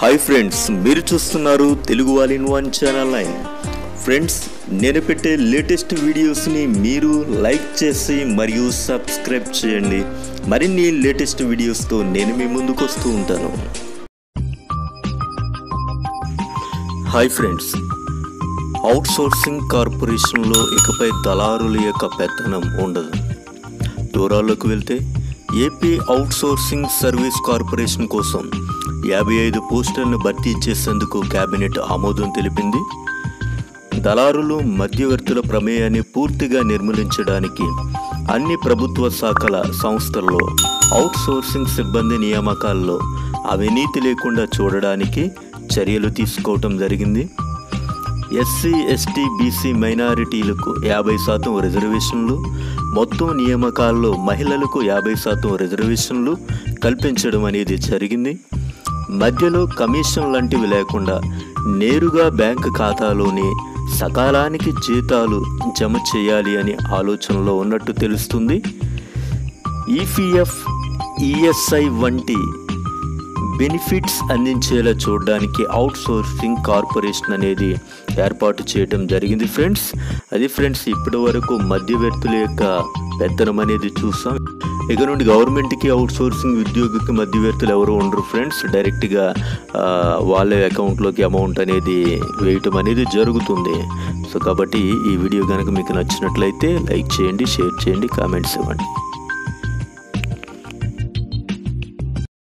hi friends మీరు చూస్తున్నారు Telugu wall in one channel nine friends నేను పెట్టే లేటెస్ట్ వీడియోస్ని మీరు లైక్ చేసి మరియు సబ్స్క్రైబ్ చేయండి మరిన్ని లేటెస్ట్ వీడియోస్తో నేను మీ ముందుకు వస్తూ ఉంటాను హాయ్ ఫ్రెండ్స్ అవుట్సోర్సింగ్ కార్పొరేషన్లో ఇకపై దళారుల యొక్క పెత్తనం ఉండదు దూరాల్లోకి వెళ్తే ఏపీ అవుట్సోర్సింగ్ సర్వీస్ కార్పొరేషన్ కోసం యాభై ఐదు పోస్టులను భర్తీ చేసేందుకు కేబినెట్ ఆమోదం తెలిపింది దళారులు మధ్యవర్తుల ప్రమేయాన్ని పూర్తిగా నిర్మూలించడానికి అన్ని ప్రభుత్వ శాఖల సంస్థల్లో అవుట్సోర్సింగ్ సిబ్బంది నియామకాల్లో అవినీతి లేకుండా చూడడానికి చర్యలు తీసుకోవటం జరిగింది ఎస్సీ ఎస్టీ బీసీ మైనారిటీలకు యాభై శాతం రిజర్వేషన్లు మొత్తం నియామకాల్లో మహిళలకు యాభై శాతం రిజర్వేషన్లు కల్పించడం అనేది జరిగింది మధ్యలో కమిషన్ లాంటివి లేకుండా నేరుగా బ్యాంక్ ఖాతాలోనే సకాలానికి జీతాలు జమ చేయాలి అని ఆలోచనలో ఉన్నట్టు తెలుస్తుంది ఈపీఎఫ్ ఈఎస్ఐ వంటి బెనిఫిట్స్ అందించేలా చూడడానికి అవుట్ సోర్సింగ్ కార్పొరేషన్ అనేది ఏర్పాటు చేయడం జరిగింది ఫ్రెండ్స్ అది ఫ్రెండ్స్ ఇప్పటి వరకు మధ్యవర్తుల యొక్క పెత్తనం అనేది చూసాం ఇక నుండి గవర్నమెంట్కి అవుట్ సోర్సింగ్ ఉద్యోగికి మధ్యవర్తులు ఎవరు ఉండరు ఫ్రెండ్స్ డైరెక్ట్గా ఆ, వాళ్ళ అకౌంట్లోకి అమౌంట్ అనేది వేయటం అనేది జరుగుతుంది సో కాబట్టి ఈ వీడియో కనుక మీకు నచ్చినట్లయితే లైక్ చేయండి షేర్ చేయండి కామెంట్స్ ఇవ్వండి